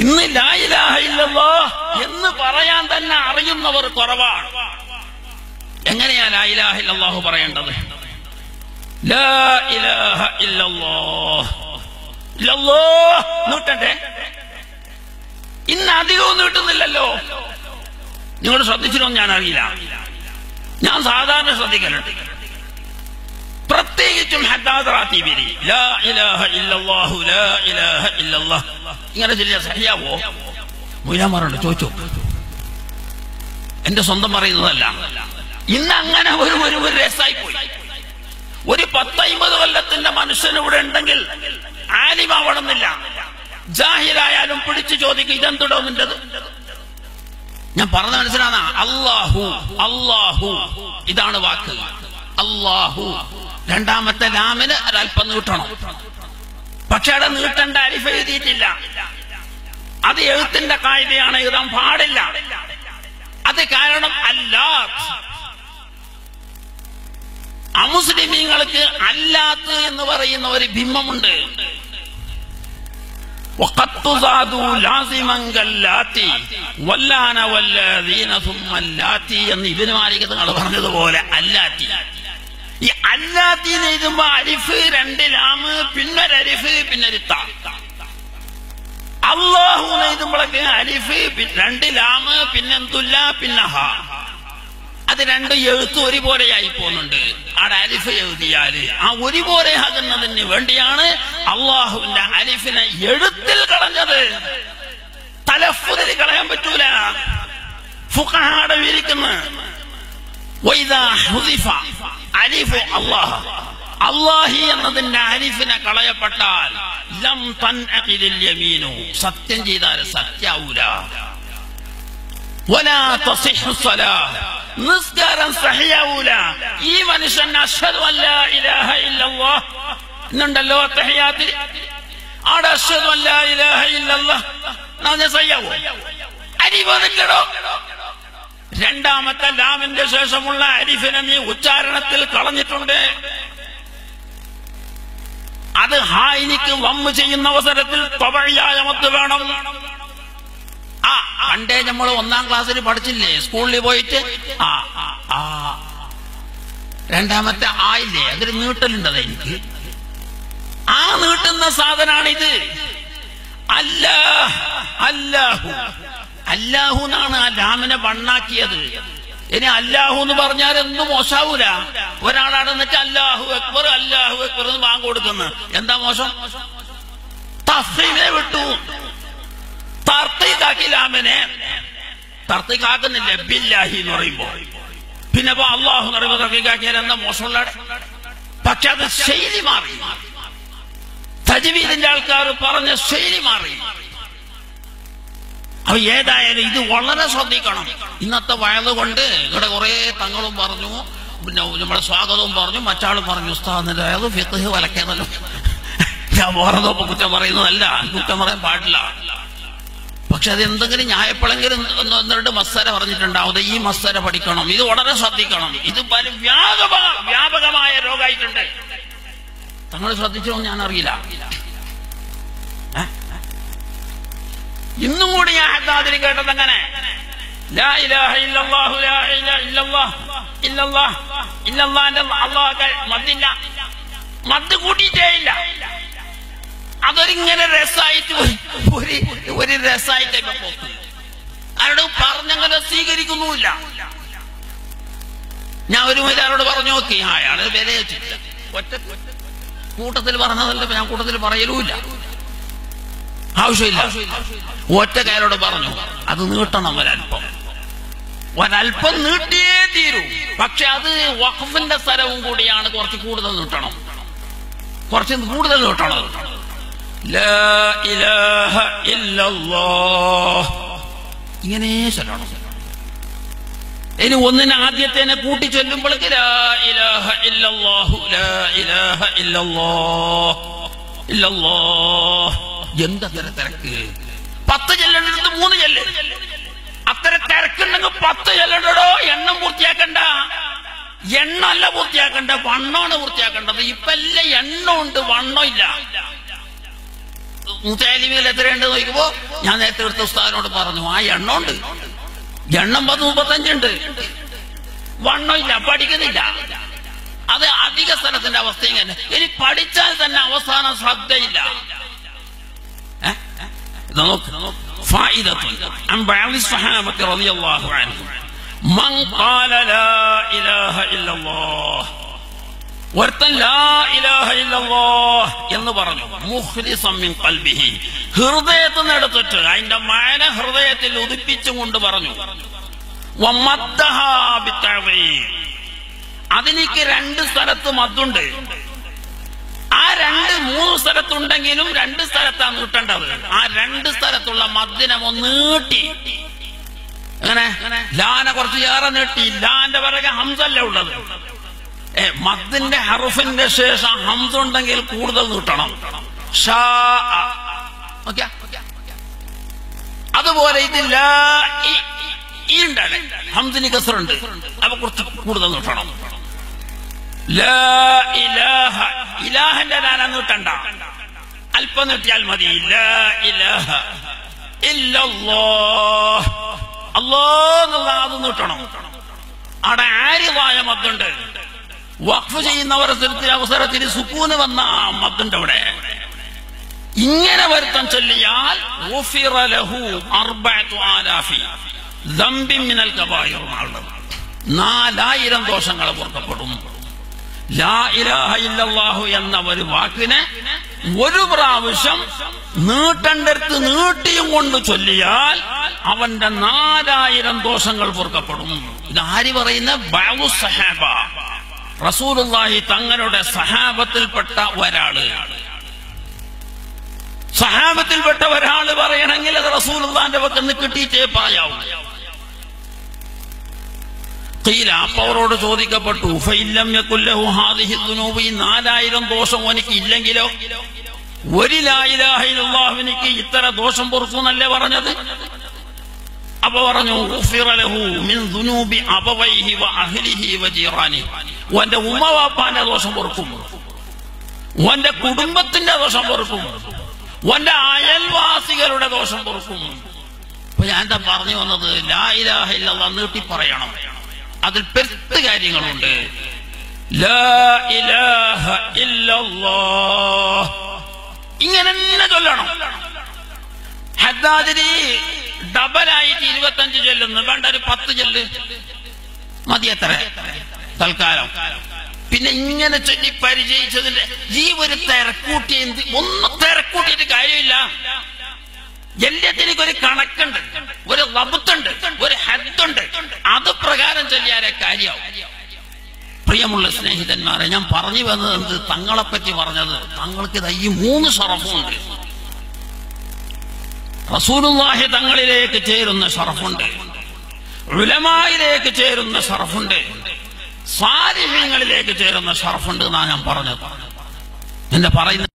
ഇന്ന് ലാ ഇലാഹ ഇല്ലല്ലാ എന്ന് പറയാൻ തന്നെ അറിയുന്നവർ കുറവാണ് എങ്ങനെയാ ലാ ഇലാഹ ഇല്ലല്ലാഹു പറയേണ്ടത് ലാ ഇലാഹ ഇല്ലല്ലാഹ് ഇല്ലല്ലാഹ് നീട്ടണ്ടേ ഇന്ന് അധികവും നീട്ടുന്നില്ലല്ലോ നിങ്ങൾ ശ്രദ്ധിച്ചിട്ടോ ഞാൻ അറിയില്ല ഞാൻ സാധാരണ ശ്രദ്ധിക്കലുണ്ട് പ്രത്യേകിച്ചും ഹദ്ദാദ് റാത്തീബിരി ലാ ഇലാഹ ഇല്ലല്ലാഹു ലാ ഇലാഹ ഇല്ലല്ലാഹ് ഇങ്ങനെ ചെല്ലിയ സഹിയാവോ മൂലാമാറുണ്ട് ചോദിച്ചു എന്റെ സ്വന്തം പറയുന്നതല്ല ഇന്ന് അങ്ങനെ ഒരു ഒരു ഒരു രസായി പോയി ഒരു പത്തൈമ്പത് കൊല്ലത്തിന്റെ മനുഷ്യൻ ഇവിടെ ഉണ്ടെങ്കിൽ ആലിമാവണമെന്നില്ല ജാഹിരായാലും പിടിച്ചു ചോദിക്കും ഇതെന്തുടോ നിന്റത് ഞാൻ പറഞ്ഞ മനസ്സിലാന്ന അള്ളാഹു അള്ളാഹു ഇതാണ് വാക്ക് അള്ളാഹു രണ്ടാമത്തെ ലാമിന് ഒരല്പം നീട്ടണം പക്ഷെ അവിടെ നീട്ടേണ്ട അരിഫ് എഴുതിയിട്ടില്ല അത് എഴുത്തിന്റെ കായികയാണ് എഴുതാൻ പാടില്ല അത് കാരണം അല്ലാത്ത് അമുസ്ലിമീങ്ങൾക്ക് അല്ലാത്ത് എന്ന് പറയുന്ന ഒരു ബിംബമുണ്ട് وقد زادوا لازما كاللاتي واللان والذين ثم اللاتي എന്ന് ഇബിന് മാലിക് നിങ്ങൾ പറഞ്ഞതുപോലെ അല്ലാത്തി ഈ അല്ലാത്തി എന്ന് എഴുതുമ്പോ അരിഫ് രണ്ട് ലാമ് പിന്നൊരു അരിഫ് പിന്നൊരു താ അള്ളാഹു എന്ന് എഴുതുമ്പോഴൊക്കെ അരിഫ് പി- രണ്ട് ലാമ് പിന്നെന്തുല്ല പിന്നെ ഹ അത് രണ്ട് എഴുത്ത് ഒരുപോലെയായി പോകുന്നുണ്ട് അവിടെ അലിഫ് എഴുതിയാല് ആ ഒരുപോലെ ആകുന്നതിന് വേണ്ടിയാണ് അള്ളാഹുവിന്റെ അലിഫിനെ എഴുത്തിൽ കളഞ്ഞത് തലഫുതിൽ കളയാൻ പറ്റൂല ഫുഖഹാടെ വിരിക്കുന്ന വൈദാ ഹുദിഫ അലിഫു അള്ളാഹ് അള്ളാഹി എന്നതിന്റെ അലിഫിനെ കളയപ്പെട്ടാൽ ലം തൻ യമീനു സത്യം ചെയ്താൽ സത്യാവൂല ولا تصح الصلاة നിസ്കാരം സഹിയാവൂല ഈ മനുഷ്യൻ അഷ്ഹദു അല്ലാ ഇലാഹ ഇല്ലല്ലാഹ് എന്നുണ്ടല്ലോ തഹിയാത്തിൽ അവിടെ അഷ്ഹദു അല്ലാ ഇലാഹ ഇല്ലല്ലാഹ് എന്നാ സഹിയാവോ അരി വന്നില്ലടോ രണ്ടാമത്തെ ലാമിന്റെ ശേഷമുള്ള അരിഫിനെ നീ ഉച്ചാരണത്തിൽ കളഞ്ഞിട്ടുണ്ട് അത് ഹായിനിക്ക് വമ്മ് ചെയ്യുന്ന അവസരത്തിൽ തൊവഴിയായ മത്ത് വേണം ആ പണ്ടേ നമ്മൾ ഒന്നാം ക്ലാസ്സിൽ പഠിച്ചില്ലേ സ്കൂളിൽ പോയിട്ട് ആ ആ, ആ രണ്ടാമത്തെ ആയില്ലേ അതൊരു നീട്ടലുണ്ടത് എനിക്ക് ആ നീട്ടുന്ന സാധനാണിത് അല്ലാ അല്ലാഹു അല്ലാഹു എന്നാണ് ആ ലാമിനെ വണ്ണാക്കിയത് ഇനി അല്ലാഹു എന്ന് പറഞ്ഞാൽ എന്തും മോശാവൂല ഒരാളാണ് എന്നിട്ട് അല്ലാഹു അക്ബർ അല്ലാഹു അക്ബർ എന്ന് ബാങ്ക് കൊടുക്കുന്നത് എന്താ മോശം തഫീനെ വിട്ടു തർത്തീക്കാക്കി ലാമിനെ തർത്തീക്കാക്കുന്നില്ല ബില്ലാഹി എന്ന് പറയുമ്പോ പിന്നെ ഇപ്പൊ അള്ളാഹു എന്ന് പറയുമ്പോ തർത്തീക്കാക്കിയാൽ എന്താ മോശമുള്ള പക്ഷെ അത് ശൈലി മാറി തജ്വീദിന്റെ ആൾക്കാർ പറഞ്ഞ ശൈലി മാറി അപ്പൊ ഏതായാലും ഇത് വളരെ ശ്രദ്ധിക്കണം ഇന്നത്തെ വയത് കൊണ്ട് ഇവിടെ കുറെ തങ്ങളും പറഞ്ഞു പിന്നെ നമ്മുടെ സ്വാഗതവും പറഞ്ഞു മറ്റാളും പറഞ്ഞു ഉസ്താദിന്റെ അതായത് ഫിഖ് വലക്കേതല്ലോ ഞാൻ വേറെതോ കുറ്റം പറയുന്നതല്ല കുറ്റം പറയാൻ പാടില്ല പക്ഷെ അത് എന്തെങ്കിലും ന്യായപ്പെടെങ്കിലും ഒന്ന് ഒന്ന് രണ്ട് മസ്സര പറഞ്ഞിട്ടുണ്ടാവും ഈ മസ്സര പഠിക്കണം ഇത് വളരെ ശ്രദ്ധിക്കണം ഇത് പല വ്യാപക വ്യാപകമായ രോഗമായിട്ടുണ്ട് തങ്ങൾ ശ്രദ്ധിച്ചോ ഞാൻ അറിയില്ല ഏ? ഇന്നും കൂടി ഞാൻ ഹദ്ദാദിൽ കേട്ടത് അങ്ങനെ ലാ ഇലാഹ ഇല്ലല്ലാഹു ലാ ഇലാഹ ഇല്ലല്ലാഹ് ഇല്ലല്ലാഹ് ഇല്ലല്ലാഹിന്റെ അള്ളാഹ് മദ്ദില്ല മദ് കൂട്ടിയിട്ടേ ഇല്ല അതൊരിങ്ങനെ രസമായിട്ട് ഒരു- ഒരു ഒരു രസമായിട്ട് ഇപ്പൊ പോകും ആരോട് പറഞ്ഞങ്ങനെ സ്വീകരിക്കുന്നുമില്ല ഞാൻ ഒരു മൈലാരോട് പറഞ്ഞു നോക്കി ആ അയാള് വില വെച്ചിട്ടില്ല ഒറ്റ കൂട്ടത്തിൽ പറഞ്ഞതല്ല ഇപ്പൊ ഞാൻ കൂട്ടത്തിൽ പറയലുമില്ല ആവശ്യമില്ല ഒറ്റ കയറോട് പറഞ്ഞു അത് നീട്ടണം ഒരല്പം ഒരല്പം നീട്ടിയേ തീരൂ പക്ഷെ അത് വഖഫിന്റെ സ്ഥലവും കൂടിയാണ് കുറച്ച് കൂടുതൽ നീട്ടണം കുറച്ച് കൂടുതൽ നീട്ടണം ലാ ഇലാഹ ഇല്ലല്ലാഹ്. ഇങ്ങനെ ചൊല്ലണം ഇനി ഒന്നിന് ആദ്യത്തേനെ കൂട്ടി ചൊല്ലുമ്പോഴേക്ക് ലാ ഇലാഹ ഇല്ലല്ലാഹു ലാ ഇലാഹ ഇല്ലല്ലാഹ് ഇല്ലല്ലാഹ് എന്തത്ര തിരക്ക് പത്ത് ചെല്ലേണ്ടടുത്ത് മൂന്ന് ചെല്ല് അത്ര തിരക്കുണ്ടെങ്കിൽ പത്ത് ചെല്ലണ്ടോ എണ്ണം പൂർത്തിയാക്കണ്ട എണ്ണല്ല പൂർത്തിയാക്കണ്ട വണ്ണമാണ് പൂർത്തിയാക്കേണ്ടത് ഇപ്പൊ എല്ലാം എണ്ണമുണ്ട് വണ്ണമില്ല മുത്താലിമിയിൽ എത്രയുണ്ട് നോക്കുമ്പോ ഞാൻ നേരത്തെ എടുത്ത ഉസ്താദിനോട് പറഞ്ഞു ആ എണ്ണം ഉണ്ട് എണ്ണം പത്ത് മുപ്പത്തഞ്ചുണ്ട് വണ്ണമില്ല പഠിക്കുന്നില്ല അത് അധിക സ്ഥലത്തിന്റെ അവസ്ഥ ഇങ്ങനെ ഇനി പഠിച്ചാൽ തന്നെ അവസാനം ശ്രദ്ധയില്ല ഏ? ഇത് നോക്ക്. فائدة عن بعض الصحابة رضي الله عنهم من قال لا إله إلا الله ഒരുത്തൻ ലാ ഇലാഹ ഇല്ലല്ലാഹ് എന്ന് പറഞ്ഞു മുഖ്ലിസം മിൻ ഖൽബിഹി ഹൃദയത്തിൽ നിന്ന് എടുത്തിട്ട് അതിന്റെ മാന ഹൃദയത്തിൽ ഉദിപ്പിച്ചും കൊണ്ട് പറഞ്ഞു വമദ്ദഹാ ബിത്തഅദീം. അതിനിക്ക് രണ്ട് സ്ഥലത്ത് മദ്ദുണ്ട് ആ രണ്ട് മൂന്ന് സ്ഥലത്തുണ്ടെങ്കിലും രണ്ട് സ്ഥലത്താണ് നീട്ടേണ്ടത് ആ രണ്ട് സ്ഥലത്തുള്ള മദ്ദിനെ ഒന്ന് നീട്ടി അങ്ങനെ ലാന കുറച്ച് ഏറെ നീട്ടി ലാന്റെ പിറകെ ഹംസല്ല ഉള്ളത് ഏ മദ്ദിന്റെ ഹറുഫിന്റെ ശേഷം ഹംസ ഉണ്ടെങ്കിൽ കൂടുതൽ നീട്ടണം ഷാ ഓക്കെ അതുപോലെ ഇത് ലാ ഇ- ഈ ഉണ്ടാണ് ഹംസിന് കസറുണ്ട് അപ്പൊ കുറച്ച് കൂടുതൽ നീട്ടണം ലാ ഇലാഹ ഇലാഹന്റെ ലാന നീട്ടണ്ട അല്പം നീട്ടിയാൽ മതി ലാ ഇലാഹ ഇല്ലല്ലാഹ് അല്ലാഹ് എന്നുള്ള അത് നീട്ടണം അവിടെ ആര്യമായ മദ്ദുണ്ട് വഖഫ് ചെയ്യുന്നവർ അവസരത്തിൽ സുക്കൂന് വന്ന ആ മദ്ദുണ്ട് അവിടെ ഇങ്ങനെ വരുത്തം ചൊല്ലിയാൽ ഗുഫിറ ലഹു അർബഅതു ആലാഫി ദംബിൻ മിനൽ കബായിർ എന്നാണുള്ളത്. നാലായിരം ദോഷങ്ങൾ പൊറുക്കപ്പെടും ലാ ഇലാഹ ഇല്ലല്ലാഹു എന്ന ഒരു വാക്കിനെ ഒരു പ്രാവശ്യം നീട്ടണ്ടടുത്ത് നീട്ടിയും കൊണ്ട് ചൊല്ലിയാൽ അവന്റെ നാലായിരം ദോഷങ്ങൾ പൊറുക്കപ്പെടും ഇത് ആര് പറയുന്ന ബാബു സഹാബ റസൂലുള്ളാഹി തങ്ങളുടെ സഹാബത്തിൽപ്പെട്ട ഒരാള് സഹാബത്തിൽപ്പെട്ട ഒരാള് പറയണമെങ്കിൽ അത് റസൂലുള്ളാന്റെ പക്കന്ന് കിട്ടിയിട്ടേ പറയാവൂ ഖീല അപ്പൊ അവരോട് ചോദിക്കപ്പെട്ടു ഫൈലം യകുല്ലഹു ഹാദിഹി ദുനൂബ് ഈ നാലായിരം ദോഷം എനിക്ക് ഇല്ലെങ്കിലോ ഒരു ലായിലാഹില്ലാഹുവിനിക്ക് ഇത്ര ദോഷം പൊറുക്കുന്നല്ലേ പറഞ്ഞത് അപ്പൊ പറഞ്ഞു "ഗുഫിറ ലഹു മിൻ ദുനൂബി അബവൈഹി വ അഹ്ലിഹി വ ജീറാനിഹി ഓന്റെ ഉമ്മവാപ്പാന്റെ ദോഷം പൊറുക്കും ഓന്റെ കുടുംബത്തിന്റെ ദോഷം പൊറുക്കും ഓന്റെ അയൽവാസികളുടെ ദോഷം പൊറുക്കും അപ്പൊ ഞാൻ എന്താ പറഞ്ഞു വന്നത് ലാ ഇലാഹ ഇല്ലല്ലാഹ് നീട്ടി പറയണം അതിൽ പെരുത്ത് കാര്യങ്ങളുണ്ട് ലാ ഇലാഹ ഇല്ലല്ലാഹ് ഇങ്ങനെ തന്നെ ചൊല്ലണം ഹദ്ദാദിന് ഡബലായിട്ട് ഇരുപത്തഞ്ച് ചെല്ലുന്നു വേണ്ട ഒരു പത്ത് ചെല്ല് മതി എത്ര തൽക്കാലം പിന്നെ ഇങ്ങനെ ചൊല്ലി പരിചയിച്ചതിന്റെ ഈ ഒരു തിരക്കൂട്ടി എന്ത് ഒന്നും തിരക്കൂട്ടിയിട്ട് കാര്യമില്ല എല്ലാത്തിനും ഒരു കണക്കുണ്ട് ഒരു ലബുത്തുണ്ട് ഒരു ഹദ്ദുണ്ട് അത് പ്രകാരം ചൊല്ലിയാലേ കാര്യമാവും പ്രിയമുള്ള സ്നേഹിതന്മാരെ ഞാൻ പറഞ്ഞു വന്നത് എന്ത് തങ്ങളെപ്പറ്റി പറഞ്ഞത് തങ്ങൾക്ക് ഇതാ ഈ മൂന്ന് ഷറഫുണ്ട് റസൂലുള്ളാഹി തങ്ങളിലേക്ക് ചേരുന്ന ഷറഫുണ്ട് ഉലമായിലേക്ക് ചേരുന്ന ഷറഫുണ്ട് സ്വാലിഹ്യങ്ങളിലേക്ക് ചേരുന്ന ഷറഫുണ്ട് എന്നാണ് ഞാൻ പറഞ്ഞത് എന്റെ പറയുന്ന